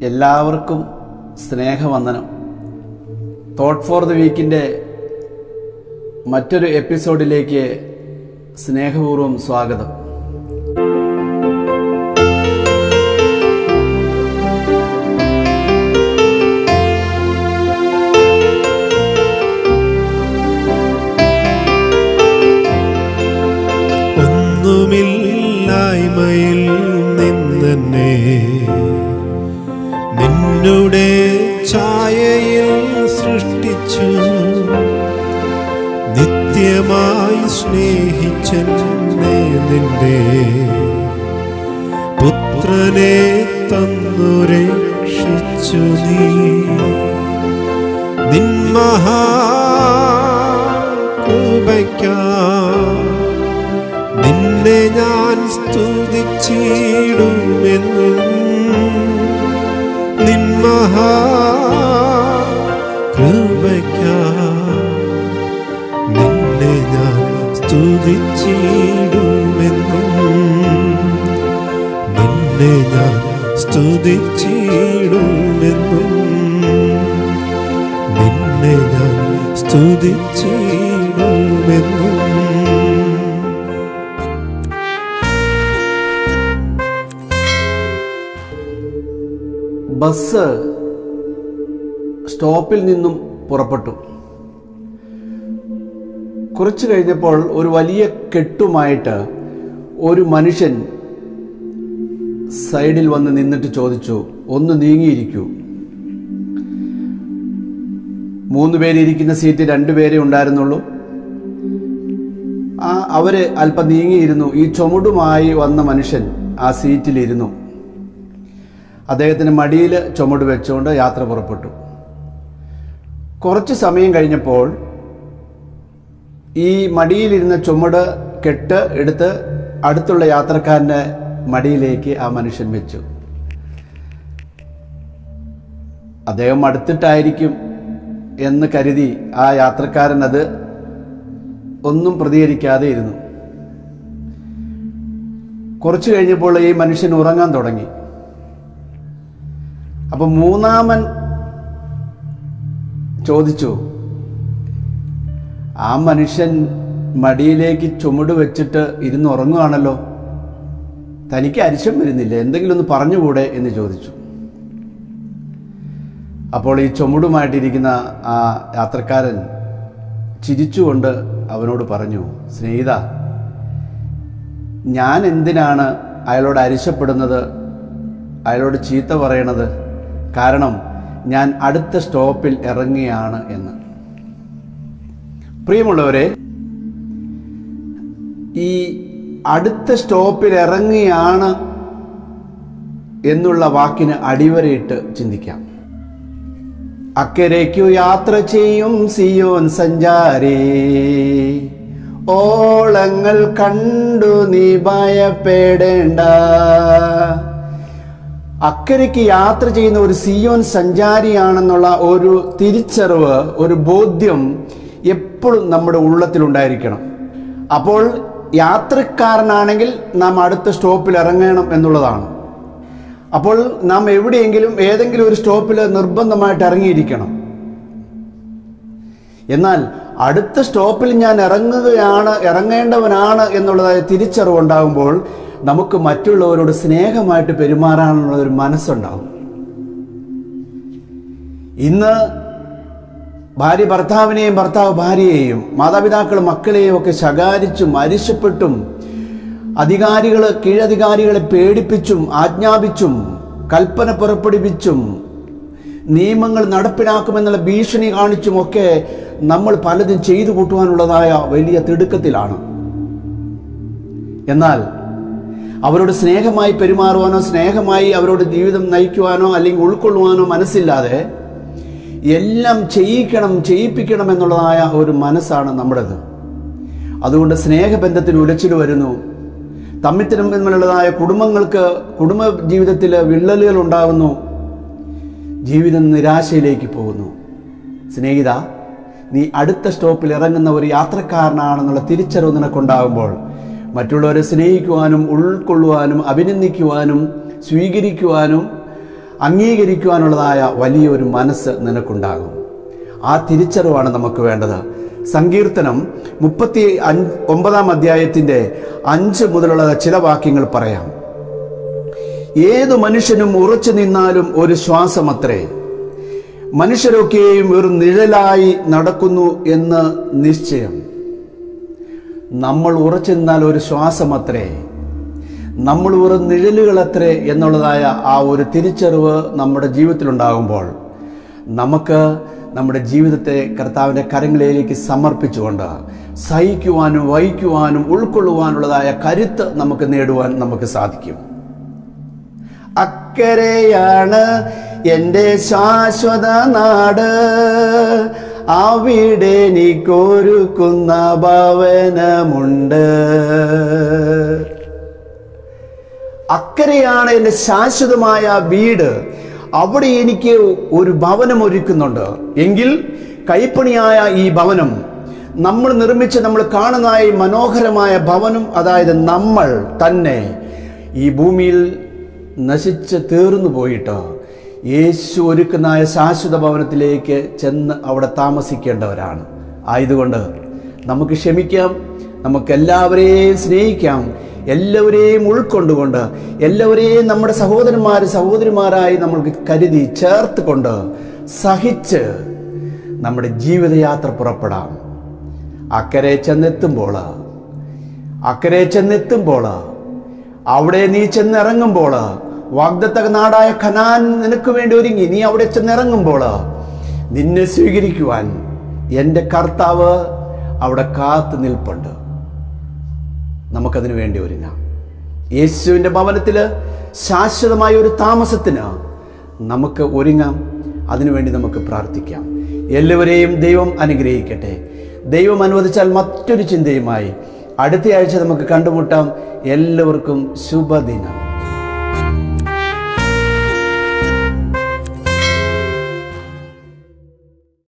എല്ലാവർക്കും സ്നേഹവന്ദനം thought for the വീക്കിൻ്റെ മറ്റൊരു എപ്പിസോഡിലേക്ക് സ്നേഹപൂർവ്വം സ്വാഗതം ഒന്നുമില്ലായ്മയിൽ നിന്നെ നിന്നുടെ ഛായയിൽ സൃഷ്ടിച്ചു നിത്യമായി സ്നേഹിച്ചെന്നെ നിന്റെ പുത്രനെ തന്നു രക്ഷിച്ചു നീ നിന്മഹാകൃപയ്ക്കാ നിന്നെ ഞാൻ സ്തുതിച്ചിടുമെന്നും നിന്മഹാ കൃപയ്ക്കാ നിന്നെ ഞാൻ സ്തുതിച്ചിടുമെന്നും നിന്നെ ഞാൻ സ്തുതിച്ചിടുമെന്നും നിന്നെ ഞാൻ സ്തുതിച്ചിടുമെന്നും ബസ് സ്റ്റോപ്പിൽ നിന്നും പുറപ്പെട്ടു കുറച്ചു കഴിഞ്ഞപ്പോൾ ഒരു വലിയ കെട്ടുമായിട്ട് ഒരു മനുഷ്യൻ സൈഡിൽ വന്ന് നിന്നിട്ട് ചോദിച്ചു ഒന്ന് നീങ്ങിയിരിക്കൂ മൂന്ന് പേരിയ്ക്കുന്ന സീറ്റ് രണ്ടുപേരേ ഉണ്ടായിരുന്നുള്ളൂ ആ അവര് അല്പം നീങ്ങിയിരുന്നു ഈ ചുമടുമായി വന്ന മനുഷ്യൻ ആ സീറ്റിലിരുന്നു അദ്ദേഹത്തിന് മടിയിൽ ചുമട് വെച്ചുകൊണ്ട് യാത്ര പുറപ്പെട്ടു കുറച്ച് സമയം കഴിഞ്ഞപ്പോൾ ഈ മടിയിലിരുന്ന ചുമട് കെട്ട് എടുത്ത് അടുത്തുള്ള യാത്രക്കാരൻ്റെ മടിയിലേക്ക് ആ മനുഷ്യൻ വെച്ചു അദ്ദേഹം അടുത്തിട്ടായിരിക്കും എന്ന് കരുതി ആ യാത്രക്കാരൻ അത് ഒന്നും പ്രതികരിക്കാതെ ഇരുന്നു കുറച്ചു കഴിഞ്ഞപ്പോൾ ഈ മനുഷ്യൻ ഉറങ്ങാൻ തുടങ്ങി അപ്പൊ മൂന്നാമൻ ചോദിച്ചു ആ മനുഷ്യൻ മടിയിലേക്ക് ചുമട് വെച്ചിട്ട് ഇരുന്ന് ഉറങ്ങുകയാണല്ലോ തനിക്ക് അരിശം വരുന്നില്ല എന്തെങ്കിലും ഒന്ന് പറഞ്ഞുകൂടെ എന്ന് ചോദിച്ചു അപ്പോൾ ഈ ചുമടുമായിട്ടിരിക്കുന്ന ആ യാത്രക്കാരൻ ചിരിച്ചുകൊണ്ട് അവനോട് പറഞ്ഞു സ്നേഹിത ഞാൻ എന്തിനാണ് അയാളോട് അരിശപ്പെടുന്നത് അയാളോട് ചീത്ത പറയണത് കാരണം ഞാൻ അടുത്ത സ്റ്റോപ്പിൽ ഇറങ്ങിയാണ് എന്ന് പ്രിയമുള്ളവരെ ഈ അടുത്ത സ്റ്റോപ്പിൽ ഇറങ്ങിയാണ് എന്നുള്ള വാക്കിന് അടിവരയിട്ട് ചിന്തിക്കാം അക്കരയ്ക്കു യാത്ര ചെയ്യും സിയോൻ സഞ്ചാരേ ഓളങ്ങൾ കണ്ടു നീ ഭയപ്പെടേണ്ട അക്കരയ്ക്ക് യാത്ര ചെയ്യുന്ന ഒരു സിയോൻ സഞ്ചാരിയാണെന്നുള്ള ഒരു തിരിച്ചറിവ് ഒരു ബോധ്യം എപ്പോഴും നമ്മുടെ ഉള്ളത്തിലുണ്ടായിരിക്കണം അപ്പോൾ യാത്രക്കാരനാണെങ്കിൽ നാം അടുത്ത സ്റ്റോപ്പിൽ ഇറങ്ങണം എന്നുള്ളതാണ് അപ്പോൾ നാം എവിടെയെങ്കിലും ഏതെങ്കിലും ഒരു സ്റ്റോപ്പിൽ നിർബന്ധമായിട്ട് ഇറങ്ങിയിരിക്കണം എന്നാൽ അടുത്ത സ്റ്റോപ്പിൽ ഞാൻ ഇറങ്ങുകയാണ് ഇറങ്ങേണ്ടവനാണ് എന്നുള്ളതായ തിരിച്ചറിവുണ്ടാകുമ്പോൾ നമുക്ക് മറ്റുള്ളവരോട് സ്നേഹമായിട്ട് പെരുമാറാനുള്ള ഒരു മനസ്സുണ്ടാവും ഇന്ന് ഭാര്യ ഭർത്താവിനെയും ഭർത്താവ് ഭാര്യയെയും മാതാപിതാക്കൾ മക്കളെയും ഒക്കെ ശകാരിച്ചും അരിശപ്പെട്ടും അധികാരികൾ കീഴധികാരികളെ പേടിപ്പിച്ചും ആജ്ഞാപിച്ചും കൽപ്പന പുറപ്പെടുവിച്ചും നിയമങ്ങൾ നടപ്പിലാക്കുമെന്നുള്ള ഭീഷണി കാണിച്ചും ഒക്കെ നമ്മൾ പലതും ചെയ്തു കൂട്ടുവാനുള്ളതായ വലിയ തിടുക്കത്തിലാണ് എന്നാൽ അവരോട് സ്നേഹമായി പെരുമാറുവാനോ സ്നേഹമായി അവരോട് ജീവിതം നയിക്കുവാനോ അല്ലെങ്കിൽ ഉൾക്കൊള്ളുവാനോ മനസ്സില്ലാതെ എല്ലാം ചെയ്യിക്കണം ചെയ്യിപ്പിക്കണം എന്നുള്ളതായ ഒരു മനസ്സാണ് നമ്മുടേത് അതുകൊണ്ട് സ്നേഹബന്ധത്തിന് ഉലച്ചിൽ വരുന്നു തമ്മിൽ തമ്മിലുള്ളതായ കുടുംബങ്ങൾക്ക് കുടുംബ ജീവിതത്തിൽ വിള്ളലുകൾ ഉണ്ടാകുന്നു ജീവിതം നിരാശയിലേക്ക് പോകുന്നു സ്നേഹിത നീ അടുത്ത സ്റ്റോപ്പിൽ ഇറങ്ങുന്ന ഒരു യാത്രക്കാരനാണെന്നുള്ള തിരിച്ചറിവ് നിനക്കുണ്ടാകുമ്പോൾ മറ്റുള്ളവരെ സ്നേഹിക്കുവാനും ഉൾക്കൊള്ളുവാനും അഭിനന്ദിക്കുവാനും സ്വീകരിക്കുവാനും അംഗീകരിക്കുവാനുള്ളതായ വലിയൊരു മനസ്സ് നിനക്കുണ്ടാകും ആ തിരിച്ചറിവാണ് നമുക്ക് വേണ്ടത് സങ്കീർത്തനം മുപ്പത്തി അഞ്ച് ഒമ്പതാം അധ്യായത്തിൻ്റെ അഞ്ച് മുതലുള്ള ചില വാക്യങ്ങൾ പറയാം ഏതു മനുഷ്യനും ഉറച്ചു നിന്നാലും ഒരു ശ്വാസമത്രേ മനുഷ്യരൊക്കെയും ഒരു നിഴലായി നടക്കുന്നു എന്ന് നിശ്ചയം നമ്മൾ ഉറച്ചു നിന്നാൽ ഒരു ശ്വാസമത്രേ നമ്മൾ ഒരു നിഴലുകളത്രേ എന്നുള്ളതായ ആ ഒരു തിരിച്ചറിവ് നമ്മുടെ ജീവിതത്തിലുണ്ടാകുമ്പോൾ നമുക്ക് നമ്മുടെ ജീവിതത്തെ കർത്താവിൻ്റെ കരങ്ങളിലേക്ക് സമർപ്പിച്ചുകൊണ്ട് സഹിക്കുവാനും വഹിക്കുവാനും ഉൾക്കൊള്ളുവാനുള്ളതായ കരുത്ത് നമുക്ക് നേടുവാൻ നമുക്ക് സാധിക്കും അക്കരെയാണ് എൻ്റെ ശാശ്വത നാട് അവിടെ എനിക്കൊരുക്കുന്ന ഭവനമുണ്ട് അക്കരെയാണ് എൻ്റെ ശാശ്വതമായ വീട് അവിടെ എനിക്ക് ഒരു ഭവനം ഒരുക്കുന്നുണ്ട് എങ്കിൽ കൈപ്പണിയായ ഈ ഭവനം നമ്മൾ നിർമ്മിച്ച് നമ്മൾ കാണുന്ന ഈ മനോഹരമായ ഭവനം അതായത് നമ്മൾ തന്നെ ഈ ഭൂമിയിൽ നശിച്ച് തീർന്നു പോയിട്ട് യേശു ഒരുക്കുന്നതായ ശാശ്വത ഭവനത്തിലേക്ക് ചെന്ന് അവിടെ താമസിക്കേണ്ടവരാണ് ആയതുകൊണ്ട് നമുക്ക് ക്ഷമിക്കാം നമുക്ക് എല്ലാവരെയും സ്നേഹിക്കാം എല്ലാവരെയും ഉൾക്കൊണ്ടുകൊണ്ട് എല്ലാവരെയും നമ്മുടെ സഹോദരന്മാർ സഹോദരിമാരായി നമ്മൾക്ക് കരുതി ചേർത്ത് കൊണ്ട് സഹിച്ച് നമ്മുടെ ജീവിതയാത്ര പുറപ്പെടാം അക്കരെ ചെന്നെത്തുമ്പോൾ അക്കരെ ചെന്നെത്തുമ്പോൾ അവിടെ നീ ചെന്നിറങ്ങുമ്പോൾ വാഗ്ദത്ത നാടായ ഖനാൻ നിനക്ക് വേണ്ടി ഒരുങ്ങി നീ അവിടെ ചെന്നിറങ്ങുമ്പോൾ നിന്നെ സ്വീകരിക്കുവാൻ എൻ്റെ കർത്താവ് അവിടെ കാത്തു നിൽപ്പുണ്ട് നമുക്കതിനു വേണ്ടി ഒരുങ്ങാം യേശുവിൻ്റെ ഭവനത്തിൽ ശാശ്വതമായ ഒരു താമസത്തിന് നമുക്ക് ഒരുങ്ങാം അതിനുവേണ്ടി നമുക്ക് പ്രാർത്ഥിക്കാം എല്ലാവരെയും ദൈവം അനുഗ്രഹിക്കട്ടെ ദൈവം അനുവദിച്ചാൽ മറ്റൊരു ചിന്തയുമായി അടുത്ത ആഴ്ച നമുക്ക് കണ്ടുമുട്ടാം എല്ലാവർക്കും ശുഭദിനം